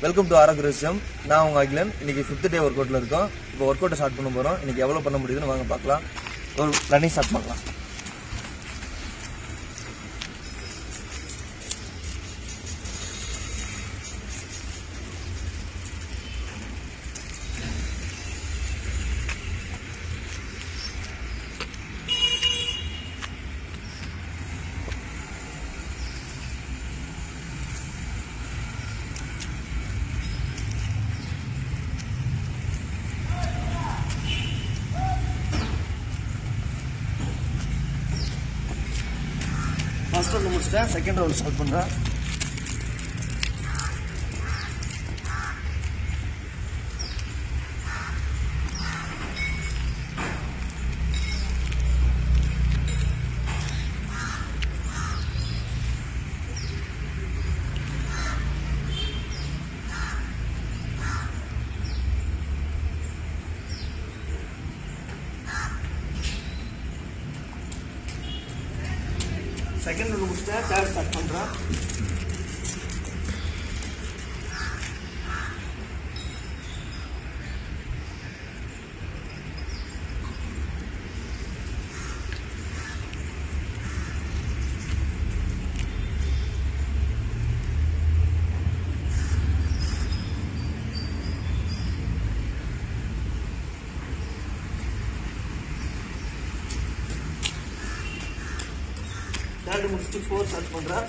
Welcome to ஆரோக்கியம் நான் உங்க அகிலன் இன்னைக்கு ஃபிஃப்த் டே ஒர்க் அவுட்ல இருக்கோம் இப்போ ஒர்க் அவுட்டை ஸ்டார்ட் பண்ண போறோம் இன்னைக்கு எவ்வளவு பண்ண முடியுதுன்னு வாங்க பார்க்கலாம் ஒரு ரன்னிங் ஸ்டார்ட் பண்ணலாம் ஃபர்ஸ்ட் ரவுண்ட் முடிச்சிட்டேன் செகண்ட் ரவுண்ட் ஸ்டார்ட் பண்றேன் செகண்ட் ரவுண்ட் முடிச்சிட்டேன் தேர்ட் ஸ்டார்ட் பண்றேன் தேர்ட் முடிச்சுட்டு ஃபோர் ஸ்டார்ட் பண்றேன்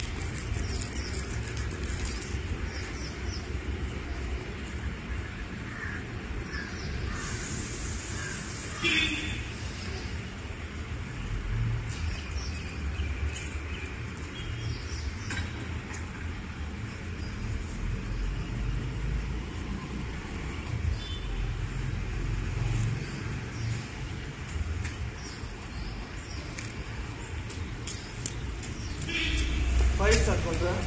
ஃபைவ் ஸ்டார்ட் பண்றேன்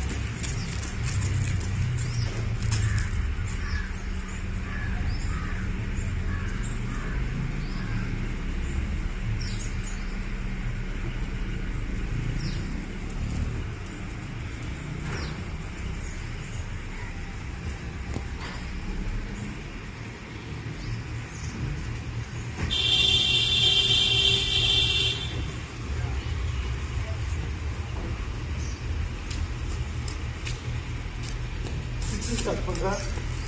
சிக்ஸ் ஸ்டார்ட் பண்றேன்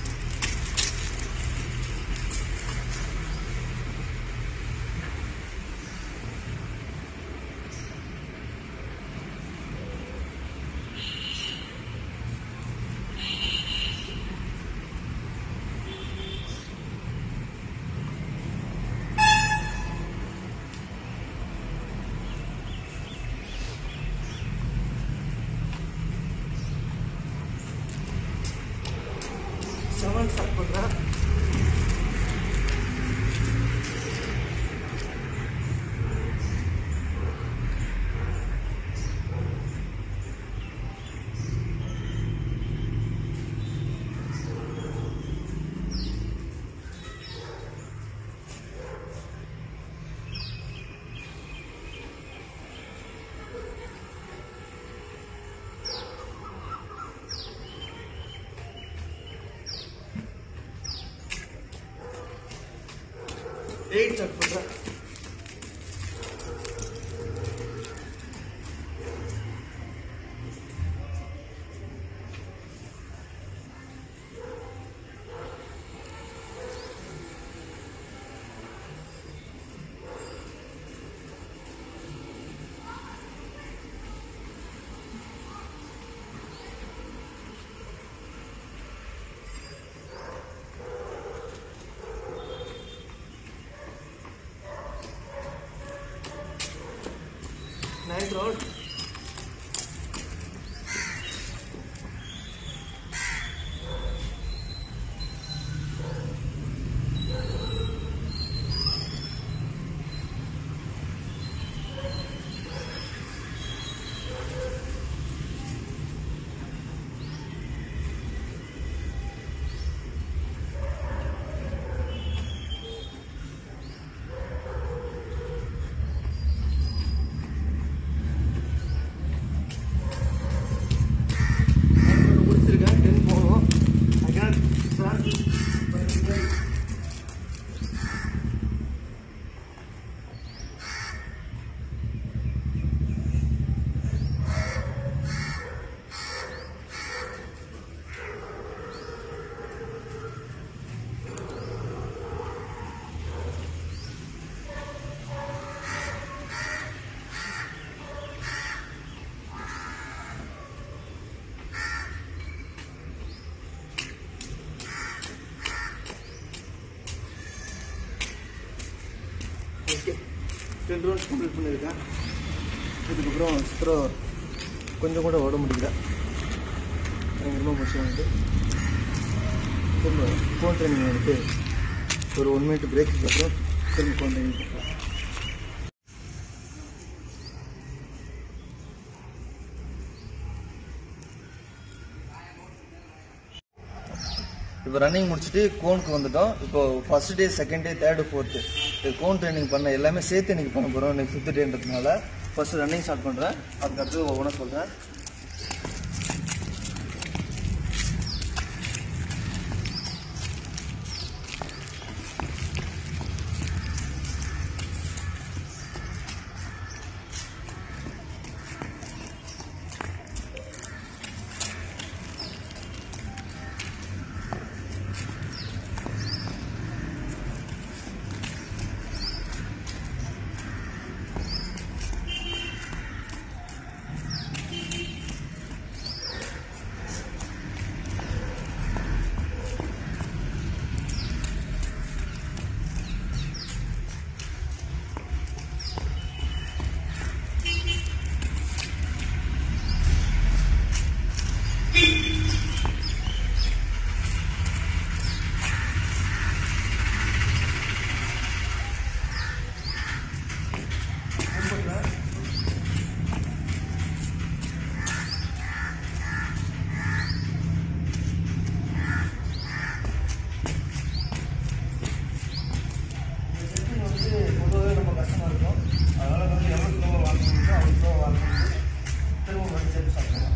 செவன் ஸ்டார்ட் பண்றேன் எயிட் ஸ்டார்ட் பண்றேன் ninth round ten rounds complete பண்ணியிருக்கேன் இதுக்கப்புறம் சுத்தரம் கொஞ்சம் கூட ஓட முடியல பயங்கரமாக முடிச்சு வந்துட்டு திரும்ப ஃபோன் ட்ரைனிங் வந்துட்டு ஒரு ஒன் மினிட் பிரேக்குக்கு அப்புறம் திரும்ப ஃபோன் ட்ரைனிங் பண்ணுறேன் இப்போ ரன்னிங் முடிச்சுட்டு கோனுக்கு வந்துட்டோம் இப்போ first day second day third fourth இது கோன் ட்ரைனிங் பண்ண எல்லாமே சேர்த்து இன்னைக்கு பண்ண போகிறோம் இன்னைக்கு ஃபிஃப்த் டேன்றதுனால ஃபர்ஸ்ட் ரன்னிங் ஸ்டார்ட் பண்ணுறேன் அதுக்கடுத்து ஒவ்வொன்றா சொல்கிறேன் வந்து பொதுவாகவே நம்ம கஷ்டமாக இருக்கும் அதனால் வந்து எவ்வளோ ஸ்லோவாக வாங்க முடியுமோ அவ்வளோ ஸ்லோவாக வாங்க முடியும் திரும்ப வந்து சேர்த்து சாப்பிடலாம்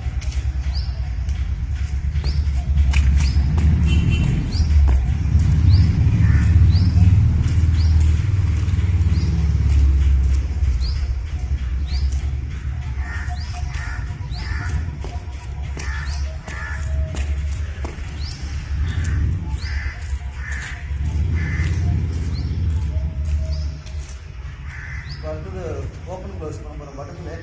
இப்போ அடுத்தது ஓப்பன் க்ளோஸ் பண்ண போகிற பட்டன்ல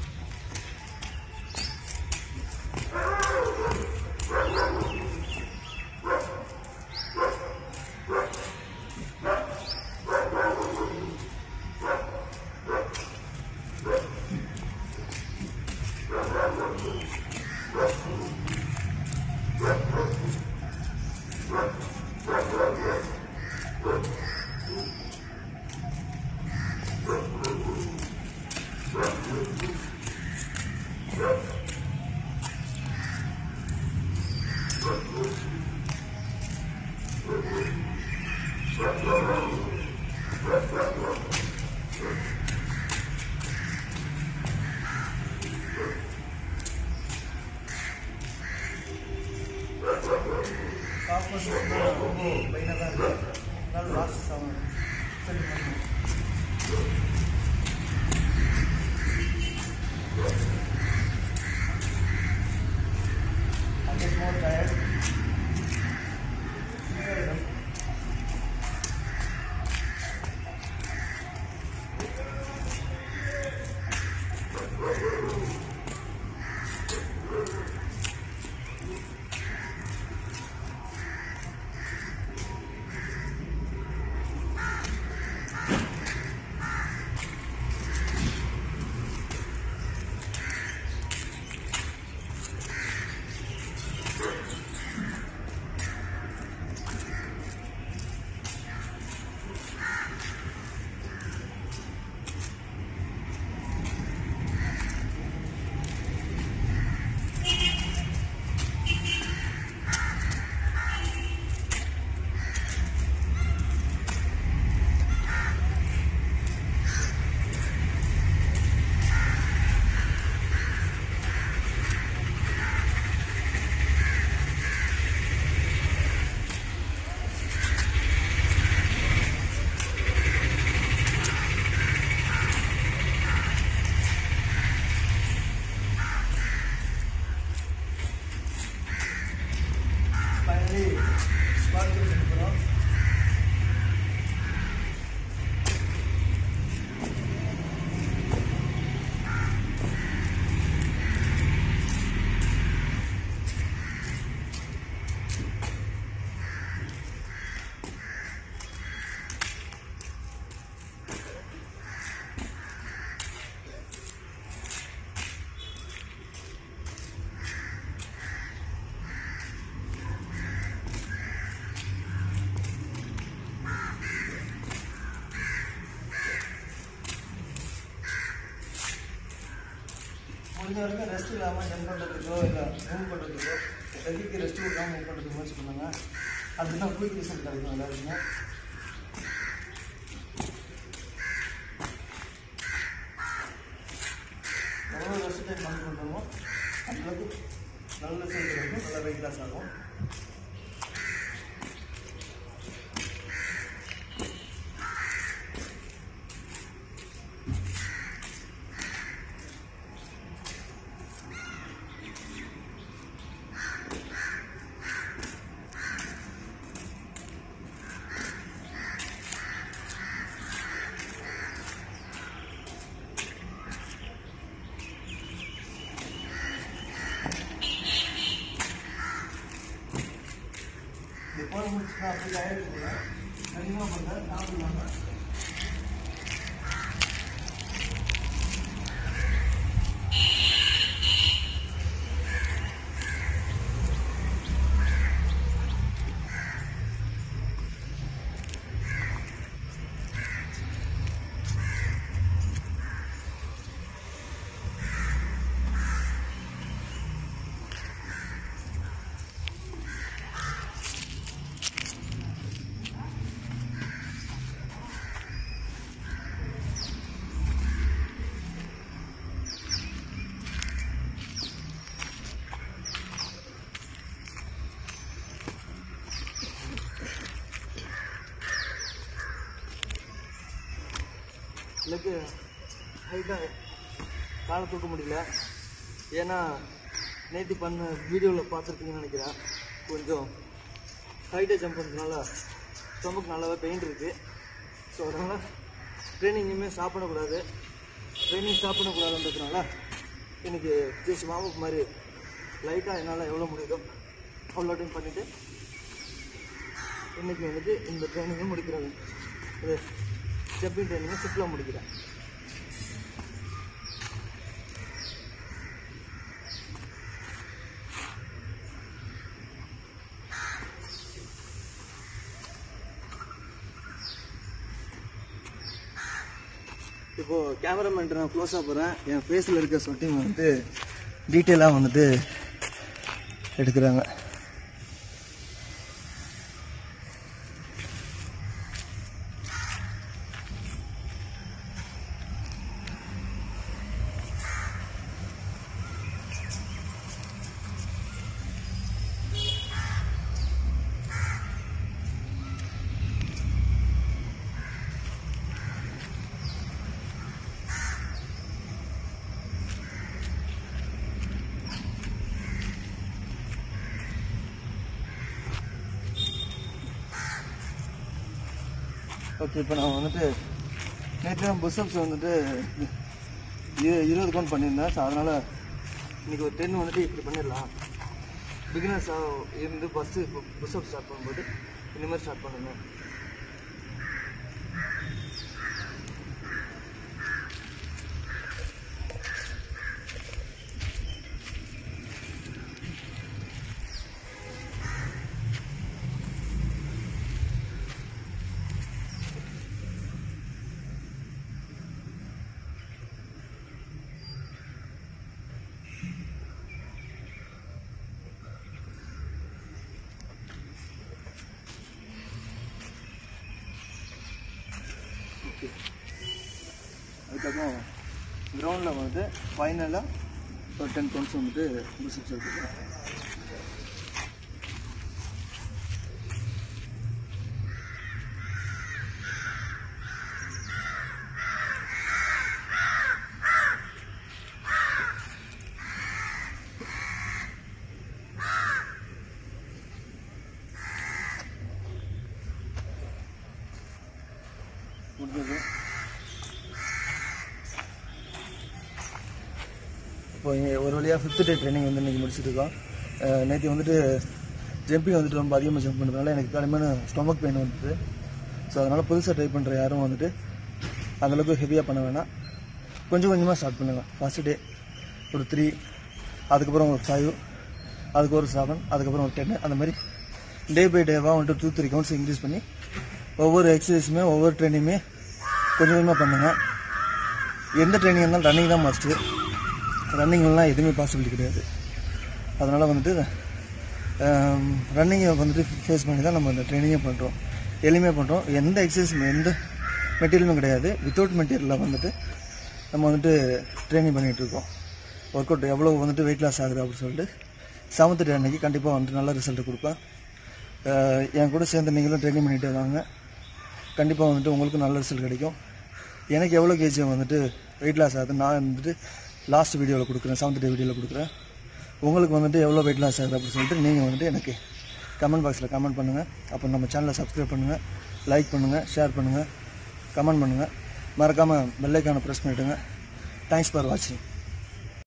காஃப் வந்து ரொம்ப பையனாக தான் இருக்கு அதனால லாஸ்ட் செவன் சரி பண்ணுவோம் I get more tired. Finally, squat பண்ண போகிறோம் முடிஞ்ச வரைக்கும் ரெஸ்ட் இல்லாமல் ஜம்ப் பண்ணுறதுக்கோ இல்லை மூவ் பண்ணுறதுக்கோ எதுக்கு ரெஸ்ட் கொடுக்காம மூவ் பண்ணுறதுக்கு முயற்சி பண்ணுங்க அதுக்கு தான் குயிக் ரிசல்ட் கிடைக்கும் எல்லாருக்குமே எவ்வளோ ரெஸ்ட் டைம் பண்ணி பண்ணுறோமோ அந்தளவுக்கு நல்ல ரிசல்ட் கிடைக்கும் நல்ல வெயிட் லாஸ் ஆகும் இது போல முடிச்சுன்னா அப்படி ஆயிடுச்சுங்க கண்டிப்பாக பண்ணுறேன் சாப்பிடலாமா எனக்கு ஹைட்டாக காலை தூக்க முடியல ஏன்னா நேற்று பண்ண வீடியோவில் பார்த்துருப்பீங்கன்னு நினைக்கிறேன் கொஞ்சம் ஹைட்டாக ஜம்ப் பண்ணுறதுனால ஸ்டொமக் நல்லாவே பெயின் இருக்குது ஸோ அதனால் ட்ரைனிங் இனிமேல் ஸ்டாப் பண்ணக்கூடாது ட்ரைனிங் ஸ்டாப் பண்ணக்கூடாதுன்றதுனால எனக்கு ஜஸ்ட் வார்ம் மாதிரி லைட்டாக என்னால் எவ்வளோ முடியுதோ அவ்வளோ டைம் பண்ணிவிட்டு இன்னைக்கு வந்துட்டு இந்த ட்ரைனிங்கை முடிக்கிறாங்க இது ஜம்பிங் ட்ரைனிங்கை சிம்பிளாக முடிக்கிறேன் இப்போ கேமராமேன் நான் க்ளோஸாக போகிறேன் என் ஃபேஸில் இருக்க சொட்டிங் வந்துட்டு டீட்டெயிலாக வந்துட்டு எடுக்கிறாங்க ஓகே இப்போ நான் வந்துட்டு நேற்று தான் புஷ்அப்ஸ் வந்துட்டு இரு- இருபது கவுண்ட் பண்ணியிருந்தேன் ஸோ அதனால் இன்னைக்கு ஒரு டென் வந்துட்டு இப்படி பண்ணிடலாம் பிகினர்ஸாக இருந்து ஃபஸ்ட்டு இப்போ புஷ்அப் ஸ்டார்ட் பண்ணும்போது இந்த மாதிரி ஸ்டார்ட் பண்ணுங்க ஓகே அதுக்கப்புறம் கிரவுண்டில் வந்துட்டு ஃபைனலாக ஒரு டென் கவுண்ட்ஸ் வந்துட்டு புஷ்அப்ஸ் எடுத்துக்கலாம் முடிஞ்சது இப்போ இங்க ஒரு வழியாக ஃபிஃப்த் டே ட்ரைனிங் வந்து இன்றைக்கி முடிச்சிருக்கோம் நேற்று வந்துட்டு ஜம்பிங் வந்துட்டு ரொம்ப அதிகமாக ஜம்ப் பண்ணுறதுனால எனக்கு கடுமையான ஸ்டொமக் பெயின் வந்துட்டு ஸோ அதனால் புதுசாக ட்ரை பண்ணுற யாரும் வந்துட்டு அந்தளவுக்கு ஹெவியாக பண்ண வேணாம் கொஞ்சம் கொஞ்சமாக ஸ்டார்ட் பண்ணுங்கள் ஃபஸ்ட் டே ஒரு த்ரீ அதுக்கப்புறம் ஒரு ஃபைவ் அதுக்கு ஒரு செவன் அதுக்கப்புறம் ஒரு டென் அந்த மாதிரி டே பை டேவாக வந்துட்டு டூ த்ரீ கவுண்ட்ஸ் இன்க்ரீஸ் பண்ணி ஒவ்வொரு எக்ஸசைஸுமே ஒவ்வொரு ட்ரைனிங்குமே கொஞ்சம் கொஞ்சமாக பண்ணுங்கள் எந்த ட்ரைனிங் இருந்தாலும் ரன்னிங் தான் மஸ்ட்டு ரன்னிங்லாம் எதுவுமே பாசிபிலிட்டி கிடையாது அதனால் வந்துட்டு ரன்னிங்கை வந்துட்டு ஃபேஸ் பண்ணி தான் நம்ம இந்த ட்ரைனிங்கே பண்ணுறோம் எளிமையாக பண்ணுறோம் எந்த எக்ஸசைஸ் எந்த மெட்டீரியலும் கிடையாது வித்தவுட் மெட்டீரியலில் வந்துட்டு நம்ம வந்துட்டு ட்ரைனிங் பண்ணிகிட்டு இருக்கோம் ஒர்க் அவுட் எவ்வளோ வந்துட்டு வெயிட் லாஸ் ஆகுது அப்படின்னு சொல்லிட்டு செவன்த் டே அன்னைக்கு கண்டிப்பாக வந்துட்டு நல்ல ரிசல்ட் கொடுப்பேன் அஹ் என் கூட சேர்ந்து நீங்களும் ட்ரைனிங் பண்ணிகிட்டே வாங்க கண்டிப்பாக வந்துட்டு உங்களுக்கு நல்ல ரிசல்ட் கிடைக்கும் எனக்கு எவ்வளோ கேஜி வந்துட்டு வெயிட் லாஸ் ஆகுது நான் வந்துட்டு லாஸ்ட் வீடியோவில் கொடுக்குறேன் செவன்த் டே வீடியோவில் கொடுக்குறேன் உங்களுக்கு வந்துட்டு எவ்வளோ வெயிட் லாஸ் ஆகுது அப்படின்னு சொல்லிட்டு நீங்கள் வந்துட்டு எனக்கு கமெண்ட் பாக்ஸில் கமெண்ட் பண்ணுங்கள் அப்புறம் நம்ம சேனலை சப்ஸ்கிரைப் பண்ணுங்கள் லைக் பண்ணுங்கள் ஷேர் பண்ணுங்கள் கமெண்ட் பண்ணுங்கள் மறக்காமல் பெல்லைக்கான ப்ரெஸ் பண்ணிவிடுங்க தேங்க்ஸ் ஃபார் வாட்சிங்